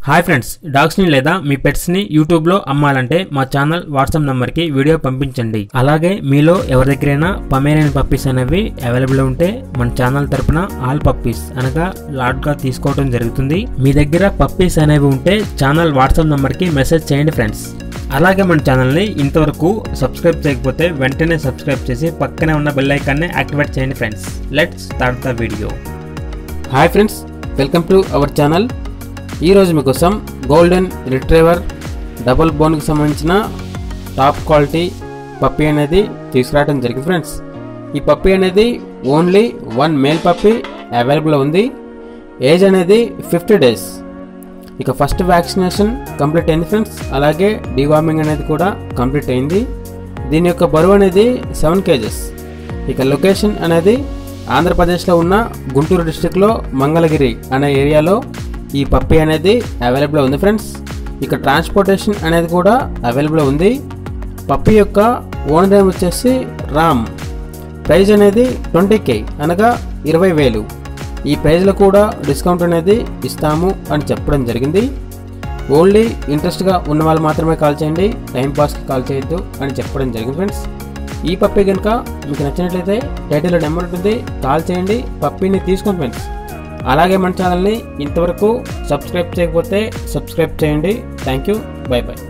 hi friends డాగ్స్ని లేదా మీ పెట్స్ని యూట్యూబ్లో అమ్మాలంటే మా ఛానల్ వాట్సాప్ నెంబర్కి వీడియో పంపించండి అలాగే మీలో ఎవరి దగ్గరైనా పమేరియన్ పప్పీస్ అనేవి అవైలబుల్ ఉంటే మన ఛానల్ తరపున ఆల్ పప్పీస్ అనగా లాట్గా తీసుకోవడం జరుగుతుంది మీ దగ్గర పప్పీస్ అనేవి ఉంటే ఛానల్ వాట్సాప్ నెంబర్కి మెసేజ్ చేయండి ఫ్రెండ్స్ అలాగే మన ఛానల్ని ఇంతవరకు సబ్స్క్రైబ్ చేయకపోతే వెంటనే సబ్స్క్రైబ్ చేసి పక్కనే ఉన్న బెల్ ఐకాన్ని యాక్టివేట్ చేయండి friends let's start the video hi friends welcome to our channel ఈరోజు మీకోసం గోల్డెన్ రిట్రీవర్ డబుల్ బోన్కి సంబంధించిన టాప్ క్వాలిటీ పప్పీ అనేది తీసుకురావడం జరిగింది ఫ్రెండ్స్ ఈ పప్పీ అనేది only one male puppy available ఉంది ఏజ్ అనేది ఫిఫ్టీ డేస్ ఇక ఫస్ట్ వ్యాక్సినేషన్ కంప్లీట్ అయింది ఫ్రెండ్స్ అలాగే డివార్మింగ్ అనేది కూడా కంప్లీట్ అయింది దీని యొక్క బరువు అనేది సెవెన్ కేజెస్ ఇక లొకేషన్ అనేది ఆంధ్రప్రదేశ్లో ఉన్న గుంటూరు డిస్టిక్లో మంగళగిరి అనే ఏరియాలో ఈ పప్పీ అనేది అవైలబుల్ ఉంది ఫ్రెండ్స్ ఇక ట్రాన్స్పోర్టేషన్ అనేది కూడా అవైలబుల్ ఉంది పప్పీ యొక్క ఓనర్ నేమ్ వచ్చేసి రామ్ ప్రైజ్ అనేది ట్వంటీ కే అనగా ఇరవై వేలు ఈ ప్రైజ్లో కూడా డిస్కౌంట్ అనేది ఇస్తాము అని చెప్పడం జరిగింది ఓన్లీ ఇంట్రెస్ట్గా ఉన్న వాళ్ళు మాత్రమే కాల్ చేయండి టైం పాస్కి కాల్ చేయొద్దు అని చెప్పడం జరిగింది ఫ్రెండ్స్ ఈ పప్పీ కనుక మీకు నచ్చినట్లయితే టైటిల్లో నెంబర్ ఉంటుంది కాల్ చేయండి పప్పీని తీసుకోండి ఫ్రెండ్స్ అలాగే మన ఛానల్ని ఇంతవరకు సబ్స్క్రైబ్ చేయకపోతే సబ్స్క్రైబ్ చేయండి థ్యాంక్ యూ బై బై